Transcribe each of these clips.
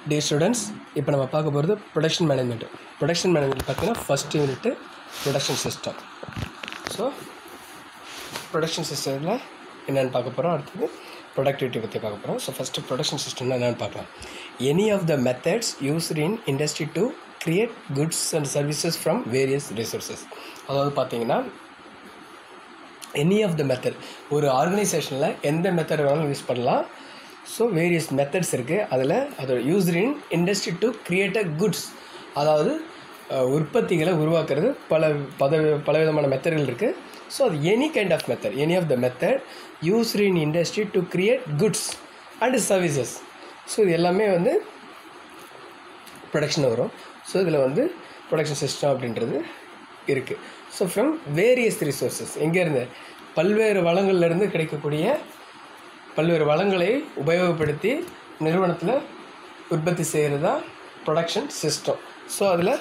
டே students இப்போ நம்ம பார்க்க போகிறது ப்ரொடக்ஷன் மேனேஜ்மெண்ட் ப்ரொடக்ஷன் மேனேஜ்மெண்ட் பார்த்தீங்கன்னா first unit production system so production சிஸ்டத்தில் என்னென்னு பார்க்க போகிறோம் அடுத்தது ப்ரொடக்டிவிட்டி பற்றி பார்க்க போகிறோம் ஸோ ஃபஸ்ட்டு ப்ரொடக்ஷன் சிஸ்டம்னா என்னென்னு பார்க்கலாம் any of the methods used in industry to create goods and services from various resources அதாவது பார்த்தீங்கன்னா எனி ஆஃப் த மெத்தட் ஒரு ஆர்கனைசேஷனில் எந்த மெத்தட் வேணாலும் யூஸ் பண்ணலாம் ஸோ வேரியஸ் மெத்தட்ஸ் இருக்குது அதில் அதோட use in industry to create uh goods அதாவது அஹ், உற்பத்திகளை உருவாக்குறது பல பத பலவிதமான மெத்தட்கள் இருக்குது ஸோ அது any kind of method any of the method use in industry to create goods and services so இது எல்லாமே வந்து ப்ரொடக்ஷன் வரும் ஸோ இதில் வந்து ப்ரொடக்ஷன் சிஸ்டம் அப்படின்றது இருக்குது ஸோ ஃப்ரம் வேரியஸ் ரிசோர்ஸஸ் எங்கேருந்து பல்வேறு வளங்கள்லேருந்து கிடைக்கக்கூடிய பல்வேறு வளங்களை உபயோகப்படுத்தி நிறுவனத்தில் உற்பத்தி செய்கிறது தான் ப்ரொடக்ஷன் சிஸ்டம் ஸோ அதில்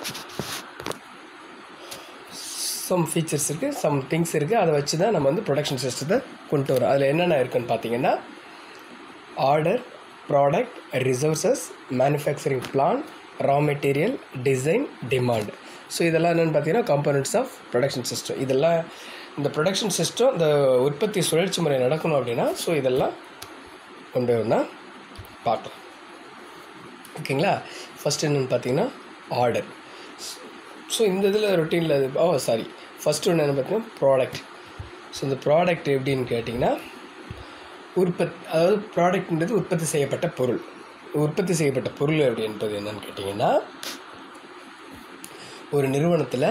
சம் ஃபீச்சர்ஸ் இருக்குது சம் திங்ஸ் இருக்குது அதை வச்சு தான் நம்ம வந்து ப்ரொடக்ஷன் சிஸ்டத்தை கொண்டு வரோம் அதில் என்னென்ன இருக்குன்னு பார்த்தீங்கன்னா order product resources manufacturing plan raw material design demand so இதெல்லாம் என்னென்னு பார்த்தீங்கன்னா காம்பனண்ட்ஸ் ஆஃப் ப்ரொடக்ஷன் சிஸ்டம் இதெல்லாம் இந்த ப்ரொடக்ஷன் சிஸ்டம் இந்த உற்பத்தி சுழற்சி முறை நடக்கணும் அப்படின்னா ஸோ இதெல்லாம் கொண்டு வரணும் பார்க்கலாம் ஓகேங்களா ஃபஸ்ட் என்னென்னு பார்த்தீங்கன்னா ஆர்டர் ஸோ இந்த இதில் ரொட்டீனில் இது ஓ சாரி ஃபஸ்ட் ஒன்று என்ன பார்த்தீங்கன்னா ப்ராடக்ட் ஸோ இந்த ப்ராடக்ட் எப்படின்னு கேட்டிங்கன்னா உற்பத் அதாவது ப்ராடக்ட்ன்றது உற்பத்தி செய்யப்பட்ட பொருள் உற்பத்தி செய்யப்பட்ட பொருள் அப்படின்றது என்னன்னு கேட்டிங்கன்னா ஒரு நிறுவனத்தில்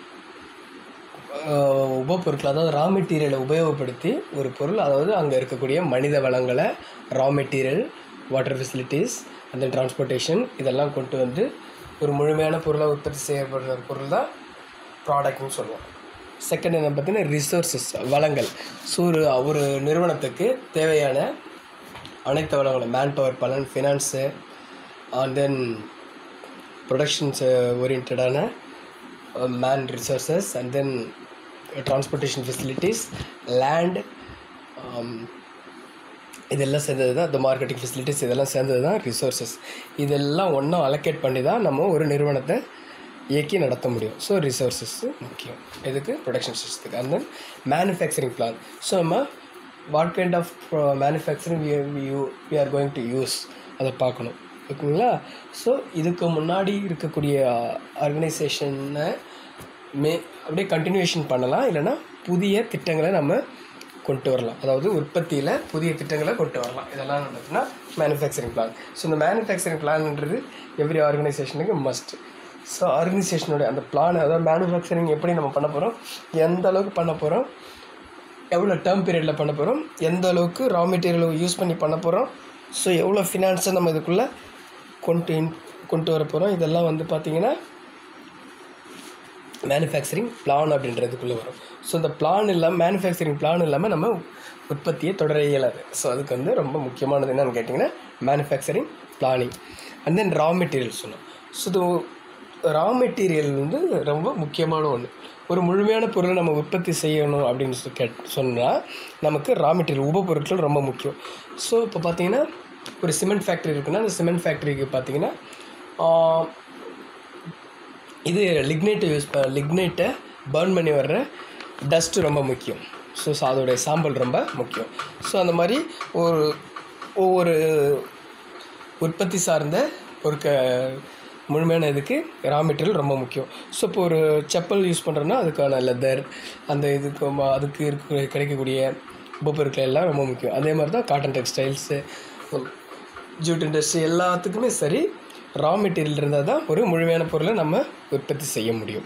உபப்பொருட்கள் அதாவது ரா மெட்டீரியலை உபயோகப்படுத்தி ஒரு பொருள் அதாவது அங்கே இருக்கக்கூடிய மனித வளங்களை ரா மெட்டீரியல் வாட்டர் ஃபெசிலிட்டிஸ் அந்த டிரான்ஸ்போர்ட்டேஷன் இதெல்லாம் கொண்டு வந்து ஒரு முழுமையான பொருளை உற்பத்தி செய்யப்படுற பொருள் தான் ப்ராடக்ட்னு சொல்லுவோம் செகண்ட் என்ன பார்த்தீங்கன்னா ரிசோர்ஸஸ் வளங்கள் ஸோ ஒரு ஒரு நிறுவனத்துக்கு தேவையான அனைத்து வளங்களும் மேன் பவர் பலன் ஃபினான்ஸு அண்ட் தென் ப்ரொடக்ஷன்ஸ் ஓரியன்டான man resources and then transportation facilities land இதெல்லாம் சேர்ந்தது தான் இந்த மார்க்கெட்டிங் ஃபெசிலிட்டிஸ் இதெல்லாம் சேர்ந்தது தான் ரிசோர்ஸஸ் இதெல்லாம் ஒன்றா அலோகேட் பண்ணி தான் நம்ம ஒரு நிறுவனத்தை இயக்கி நடத்த முடியும் ஸோ ரிசோர்ஸஸ் முக்கியம் எதுக்கு ப்ரொடக்ஷன் சிஸ்டத்துக்கு and then manufacturing plan so நம்ம what kind of manufacturing we are going to use அதை பார்க்கணும் ஓகேங்களா ஸோ இதுக்கு முன்னாடி இருக்கக்கூடிய ஆர்கனைசேஷனை மே அப்படியே கண்டினியூஷன் பண்ணலாம் இல்லைன்னா புதிய திட்டங்களை நம்ம கொண்டு வரலாம் அதாவது உற்பத்தியில் புதிய திட்டங்களை கொண்டு வரலாம் இதெல்லாம் பார்த்தீங்கன்னா மேனுஃபேக்சரிங் பிளான் ஸோ இந்த மேனுஃபேக்சரிங் பிளான்ன்றது எவ்ரி ஆர்கனைசேஷனுக்கு மஸ்ட் ஸோ ஆர்கனைசேஷனோட அந்த பிளான் அதாவது மேனுஃபேக்சரிங் எப்படி நம்ம பண்ண போகிறோம் எந்த அளவுக்கு பண்ண போகிறோம் எவ்வளோ டேர்ம் பீரியடில் பண்ண போகிறோம் எந்த அளவுக்கு ரா மெட்டீரியலை யூஸ் பண்ணி பண்ண போகிறோம் ஸோ எவ்வளோ ஃபினான்ஸை நம்ம இதுக்குள்ளே கொண்டு இன் கொண்டு வர போகிறோம் இதெல்லாம் வந்து பார்த்திங்கன்னா மேனுஃபேக்சரிங் பிளான் அப்படின்றதுக்குள்ளே வரும் ஸோ இந்த பிளான் இல்லாமல் மேனுஃபேக்சரிங் பிளான் இல்லாமல் நம்ம உற்பத்தியை தொடர இயலாது ஸோ அதுக்கு வந்து ரொம்ப முக்கியமானது என்னென்னு கேட்டிங்கன்னா manufacturing planning and then raw material சொன்னோம் ஸோ இது ரா மெட்டீரியல் வந்து ரொம்ப முக்கியமான ஒன்று ஒரு முழுமையான பொருளை நம்ம உற்பத்தி செய்யணும் அப்படின்னு சொல்லி கேட் சொன்னால் நமக்கு ரா மெட்டீரியல் உபப்பொருட்கள் ரொம்ப முக்கியம் ஸோ இப்போ பார்த்தீங்கன்னா ஒரு சிமெண்ட் ஃபேக்ட்ரி இருக்குன்னா அந்த சிமெண்ட் ஃபேக்ட்ரிக்கு பார்த்தீங்கன்னா ஆஹ், இது லிக்னைட்டை யூஸ் ப லிக்னைட்டை பர்ன் பண்ணி வர்ற டஸ்ட்டு ரொம்ப முக்கியம் ஸோ அதோடைய சாம்பல் ரொம்ப முக்கியம் ஸோ அந்த மாதிரி ஒரு ஒவ்வொரு உற்பத்தி சார்ந்த ஒரு க முழுமையான இதுக்கு ரா மெட்டீரியல் ரொம்ப முக்கியம் ஸோ இப்போ ஒரு செப்பல் யூஸ் பண்ணுறோன்னா அதுக்கான லெதர் அந்த இதுக்கு ம- அதுக்கு இருக்க கிடைக்கக்கூடிய உபப்பொருட்கள் எல்லாம் ரொம்ப முக்கியம் அதே மாதிரி தான் காட்டன் டெக்ஸ்டைல்ஸு ஜூட் இண்டஸ்ட்ரி எல்லாத்துக்குமே சரி ரா மெட்டீரியல் இருந்தால் தான் ஒரு முழுமையான பொருளை நம்ம உற்பத்தி செய்ய முடியும்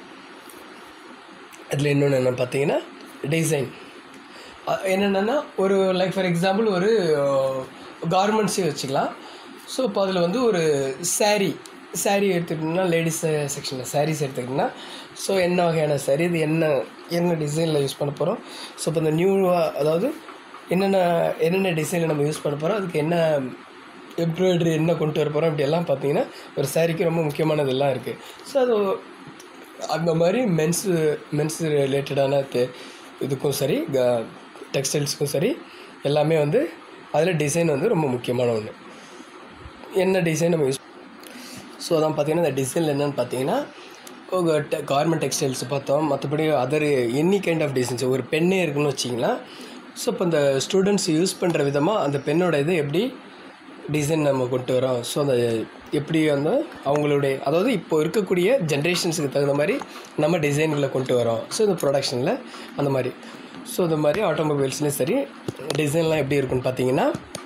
அதில் இன்னொன்று என்ன பார்த்தீங்கன்னா டிசைன் என்னென்னா ஒரு லைக் ஃபார் எக்ஸாம்பிள் ஒரு கார்மெண்ட்ஸே வச்சுக்கலாம் ஸோ இப்போ அதில் வந்து ஒரு saree saree எடுத்துக்கிட்டிங்கன்னா லேடிஸ் செக்ஷனில் sarees எடுத்துக்கிட்டிங்கன்னா ஸோ என்ன வகையான saree இது என்ன என்ன டிசைனில் யூஸ் பண்ண போகிறோம் ஸோ இப்போ இந்த நியூவாக அதாவது என்னென்ன என்னென்ன டிசைனில் நம்ம யூஸ் பண்ண போகிறோம் அதுக்கு என்ன எம்ப்ராய்டரி என்ன கொண்டு வர போகிறோம் இப்படி எல்லாம் பார்த்தீங்கன்னா ஒரு சாரிக்கு ரொம்ப முக்கியமானதெல்லாம் இருக்குது ஸோ அது அந்த மாதிரி மென்ஸ் மென்ஸ் ரிலேட்டடான தே இதுக்கும் சரி டெக்ஸ்டைல்ஸுக்கும் சரி எல்லாமே வந்து அதில் டிசைன் வந்து ரொம்ப முக்கியமான ஒன்று என்ன டிசைன் நம்ம யூஸ் ஸோ அதான் பார்த்தீங்கன்னா இந்த டிசைனில் என்னென்னு பார்த்தீங்கன்னா கார்மெண்ட் டெக்ஸ்டைல்ஸ் பார்த்தோம் மற்றபடி other any kind of designs ஒரு பெண்ணே இருக்குன்னு வச்சிங்களேன் ஸோ இப்போ இந்த ஸ்டூடெண்ட்ஸ் யூஸ் பண்ணுற விதமாக அந்த பெண்ணோட இது எப்படி டிசைன் நம்ம கொண்டு வரோம் ஸோ அந்த எப்படி வந்து அவங்களுடைய அதாவது இப்போ இருக்கக்கூடிய ஜென்ரேஷன்ஸுக்கு தகுந்த மாதிரி நம்ம டிசைன்களை கொண்டு வரோம் ஸோ இந்த ப்ரொடக்ஷனில் அந்த மாதிரி ஸோ இந்த மாதிரி ஆட்டோமொபைல்ஸ்லேயும் சரி டிசைன்லாம் எப்படி இருக்குன்னு பார்த்தீங்கன்னா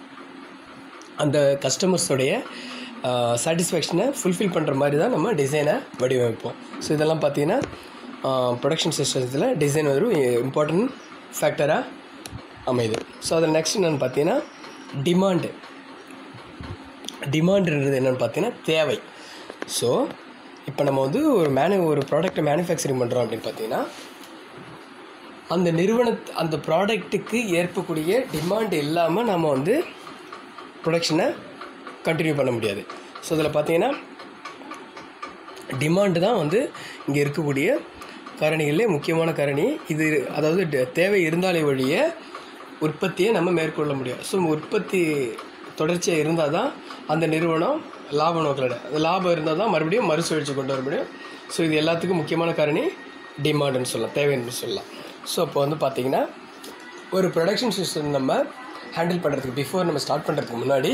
அந்த கஸ்டமர்ஸோடைய சாட்டிஸ்ஃபேக்ஷனை ஃபுல்ஃபில் பண்ணுற மாதிரி தான் நம்ம டிசைனை வடிவமைப்போம் ஸோ இதெல்லாம் பார்த்தீங்கன்னா ப்ரொடக்ஷன் சிஸ்டத்தில் டிசைன் ஒரு இம்பார்ட்டன்ட் ஃபேக்டராக அமையுது ஸோ அதில் நெக்ஸ்ட் என்னென்னு பார்த்தீங்கன்னா டிமாண்டு டிமாண்டுன்றது என்னென்னு பார்த்தீங்கன்னா தேவை ஸோ இப்போ நம்ம வந்து ஒரு மேனு ஒரு ப்ராடக்ட்டை மேனுஃபேக்சரிங் பண்ணுறோம் அப்படின்னு பார்த்தீங்கன்னா அந்த நிறுவன அந்த ப்ராடக்ட்டுக்கு ஏற்பக்கூடிய டிமாண்ட் இல்லாமல் நம்ம வந்து ப்ரொடக்ஷனை கண்டினியூ பண்ண முடியாது ஸோ இதில் பார்த்தீங்கன்னா டிமாண்டு தான் வந்து இங்கே இருக்கக்கூடிய காரணிகளிலே முக்கியமான காரணி இது அதாவது ட- தேவை இருந்தாலே வழிய உற்பத்தியை நம்ம மேற்கொள்ள முடியும் ஸோ உற்பத்தி தொடர்ச்சியாக இருந்தால் தான் அந்த நிறுவனம் லாப நோக்கில் அந்த லாபம் இருந்தால் தான் மறுபடியும் மறுசுழற்சி கொண்டு வர முடியும் ஸோ இது எல்லாத்துக்கும் முக்கியமான காரணி டிமாண்டுன்னு சொல்லலாம் தேவைன்னு சொல்லலாம் ஸோ அப்போ வந்து பார்த்திங்கன்னா ஒரு ப்ரொடக்ஷன் சிஸ்டம் நம்ம ஹேண்டில் பண்ணுறதுக்கு பிஃபோர் நம்ம ஸ்டார்ட் பண்ணுறதுக்கு முன்னாடி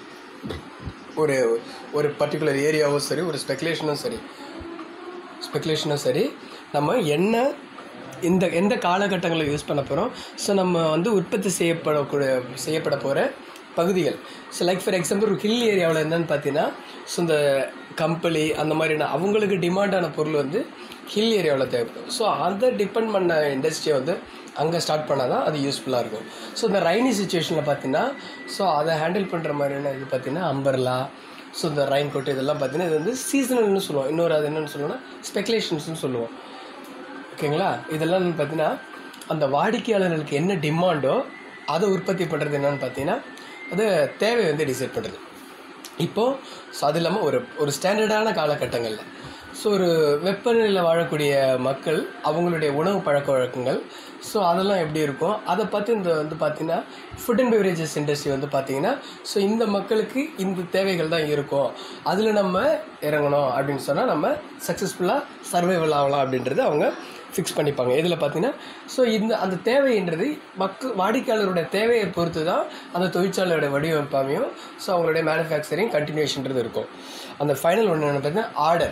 ஒரு ஒரு பர்டிகுலர் ஏரியாவும் சரி ஒரு ஸ்பெகுலேஷனும் சரி ஸ்பெகுலேஷனும் சரி நம்ம என்ன இந்த எந்த காலகட்டங்களில் யூஸ் பண்ண போகிறோம் ஸோ நம்ம வந்து உற்பத்தி செய்யப்படக்கூடிய செய்யப்பட போகிற பகுதிகள் ஸோ லைக் ஃபார் எக்ஸாம்பிள் ஒரு ஹில் ஏரியாவில் என்னன்னு பார்த்தீங்கன்னா ஸோ இந்த கம்பளி அந்த மாதிரியான அவங்களுக்கு டிமாண்டான பொருள் வந்து ஹில் ஏரியாவில் தேவைப்படும் ஸோ அதை டிபெண்ட் பண்ண இண்டஸ்ட்ரியை வந்து அங்கே ஸ்டார்ட் பண்ணால் தான் அது யூஸ்ஃபுல்லாக இருக்கும் ஸோ இந்த ரைனி சுச்சுவேஷனில் பார்த்தீங்கன்னா ஸோ அதை ஹேண்டில் பண்ணுற மாதிரியான இது பார்த்தீங்கன்னா அம்பர்லா ஸோ இந்த ரைன் கோட் இதெல்லாம் பார்த்தீங்கன்னா இது வந்து சீசனல்னு சொல்லுவோம் இன்னொரு அது என்னென்னு சொல்லுவோம்னா ஸ்பெகுலேஷன்ஸ்னு சொல்லுவோம் ஓகேங்களா இதெல்லாம் வந்து பார்த்தீங்கன்னா அந்த வாடிக்கையாளர்களுக்கு என்ன டிமாண்டோ அதை உற்பத்தி பண்ணுறது என்னன்னு பார்த்தீங்கன்னா அது தேவை வந்து டிசைட் பண்ணுறது இப்போது ஸோ அது இல்லாமல் ஒரு ஒரு ஸ்டாண்டர்டான காலகட்டங்களில் ஸோ ஒரு வெப்பநிலையில் வாழக்கூடிய மக்கள் அவங்களுடைய உணவு பழக்க வழக்கங்கள் ஸோ அதெல்லாம் எப்படி இருக்கும் அதை பார்த்து இந்த வந்து பார்த்திங்கன்னா ஃபுட் அண்ட் பெவரேஜஸ் இண்டஸ்ட்ரி வந்து பார்த்திங்கன்னா ஸோ இந்த மக்களுக்கு இந்த தேவைகள் தான் இருக்கும் அதில் நம்ம இறங்கணும் அப்படின்னு சொன்னால் நம்ம சக்ஸஸ்ஃபுல்லாக சர்வைவல் ஆகலாம் அப்படின்றது அவங்க ஃபிக்ஸ் பண்ணிப்பாங்க இதில் பார்த்தீங்கன்னா ஸோ இந்த அந்த தேவைன்றது மக்கள் வாடிக்கையாளருடைய தேவையை பொறுத்து தான் அந்த தொழிற்சாலையோட வடிவமைப்பாமையும் ஸோ அவங்களுடைய மேனுஃபேக்சரிங் கண்டினியூஷன்றது இருக்கும் அந்த ஃபைனல் ஒன்று என்ன பார்த்தீங்கன்னா ஆர்டர்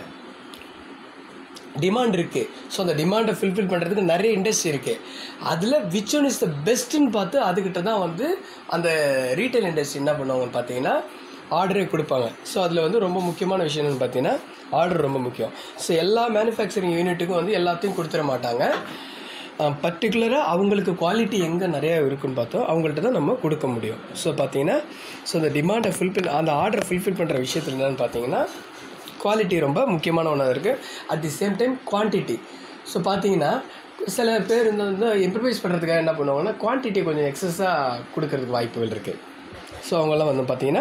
டிமாண்ட் இருக்குது ஸோ அந்த டிமாண்டை ஃபில்ஃபில் பண்ணுறதுக்கு நிறைய இண்டஸ்ட்ரி இருக்குது அதில் விச் ஒன் இஸ் த பெஸ்ட்டுன்னு பார்த்து அதுக்கிட்ட தான் வந்து அந்த ரீட்டைல் இண்டஸ்ட்ரி என்ன பண்ணுவாங்கன்னு பார்த்தீங்கன்னா ஆர்டரே கொடுப்பாங்க ஸோ அதில் வந்து ரொம்ப முக்கியமான விஷயம் என்னன்னு பார்த்தீங்கன்னா ஆர்டர் ரொம்ப முக்கியம் ஸோ எல்லா மேனுஃபேக்சரிங் யூனிட்டுக்கும் வந்து எல்லாத்தையும் கொடுத்துட மாட்டாங்க பர்டிகுலராக அவங்களுக்கு குவாலிட்டி எங்கே நிறைய இருக்குன்னு பார்த்தோம் அவங்கள்ட்ட தான் நம்ம கொடுக்க முடியும் ஸோ பார்த்தீங்கன்னா ஸோ அந்த டிமாண்டை ஃபுல்ஃபில் அந்த ஆர்டரை ஃபுல்ஃபில் பண்ணுற விஷயத்தில் என்னென்னு பார்த்தீங்கன்னா குவாலிட்டி ரொம்ப முக்கியமான ஒன்றா இருக்குது at the same time quantity so பார்த்தீங்கன்னா சில பேர் இந்த வந்து இம்ப்ரவைஸ் பண்ணுறதுக்காக என்ன பண்ணுவாங்கன்னா குவான்டிட்டி கொஞ்சம் எக்ஸஸாக கொடுக்கறதுக்கு வாய்ப்புகள் இருக்குது ஸோ அவங்கெல்லாம் வந்து பார்த்தீங்கன்னா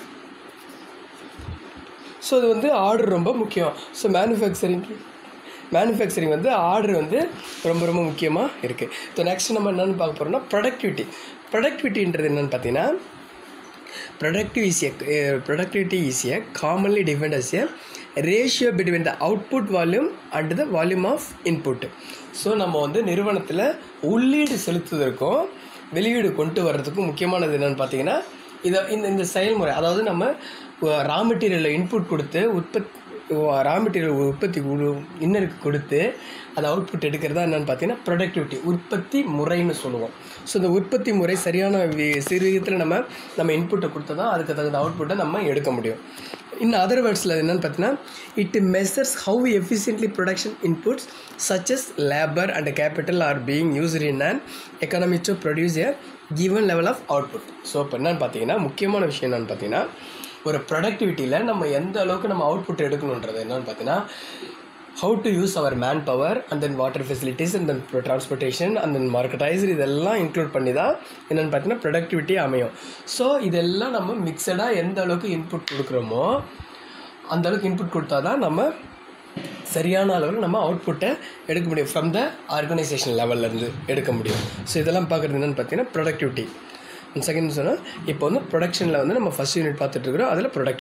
ஸோ இது வந்து ஆர்டர் ரொம்ப முக்கியம் ஸோ மேனுஃபேக்சரிங் மேனுஃபேக்சரிங் வந்து ஆர்டர் வந்து ரொம்ப ரொம்ப முக்கியமாக இருக்குது ஸோ நெக்ஸ்ட் நம்ம என்னென்னு பார்க்க போகிறோம்னா ப்ரொடக்டிவிட்டி ப்ரொடக்டிவிட்டின்றது என்னென்னு பார்த்தீங்கன்னா productive is a uh, productivity is a commonly defined as a ratio between the output volume and the volume of input so நம்ம வந்து நிறுவனத்தில் உள்ளீடு செலுத்துவதற்கும் வெளியீடு கொண்டு வர்றதுக்கும் முக்கியமானது என்னென்னு பார்த்தீங்கன்னா இதை இந்த இந்த செயல்முறை அதாவது நம்ம ரா மெட்டீரியலில் இன்புட் கொடுத்து உற்பத்தி ரா மெட்டீரியல் உற்பத்தி இன்னருக்கு கொடுத்து அதை அவுட்புட் எடுக்கிறதா என்னென்னு பார்த்தீங்கன்னா ப்ரொடக்டிவிட்டி உற்பத்தி முறைன்னு சொல்லுவோம் ஸோ இந்த உற்பத்தி முறை சரியான வி- சிறுகத்தில் நம்ம நம்ம இன்புட்டை கொடுத்தா தான் அதுக்கு தகுந்த அவுட்புட்டை நம்ம எடுக்க முடியும் இன் அதர் வேர்ட்ஸில் என்னென்னு பார்த்தீங்கன்னா it measures how efficiently production inputs such as labor and capital are being used in an economy to produce a given level of output so இப்போ என்னன்னு பார்த்தீங்கன்னா முக்கியமான விஷயம் என்னன்னு பார்த்தீங்கன்னா ஒரு ப்ரொடக்டிவிட்டியில் நம்ம எந்த அளவுக்கு நம்ம அவுட்புட் எடுக்கணுன்றது என்னன்னு பார்த்தீங்கன்னா how to use our man power and then water facilities and then transportation and then மார்க்கெட்டைசர் இதெல்லாம் இன்க்ளூட் பண்ணி தான் என்னென்னு பார்த்தீங்கன்னா ப்ரொடக்டிவிட்டி அமையும் ஸோ இதெல்லாம் நம்ம மிக்சடாக எந்த அளவுக்கு இன்புட் கொடுக்குறோமோ அந்த அளவுக்கு இன்புட் கொடுத்தா தான் நம்ம சரியான அளவில் நம்ம அவுட்புட்டை எடுக்க முடியும் ஃப்ரம் த ஆர்கனைசேஷன் லெவல்லேருந்து எடுக்க முடியும் ஸோ இதெல்லாம் பார்க்குறது என்னென்னு பார்த்தீங்கன்னா ப்ரொடக்டிவிட்டி செகண்ட் சொன்னால் இப்போ வந்து ப்ரொடக்ஷனில் வந்து நம்ம ஃபஸ்ட் யூனிட் பார்த்துட்டு இருக்கிறோம் அதில் ப்ரொடக்ட்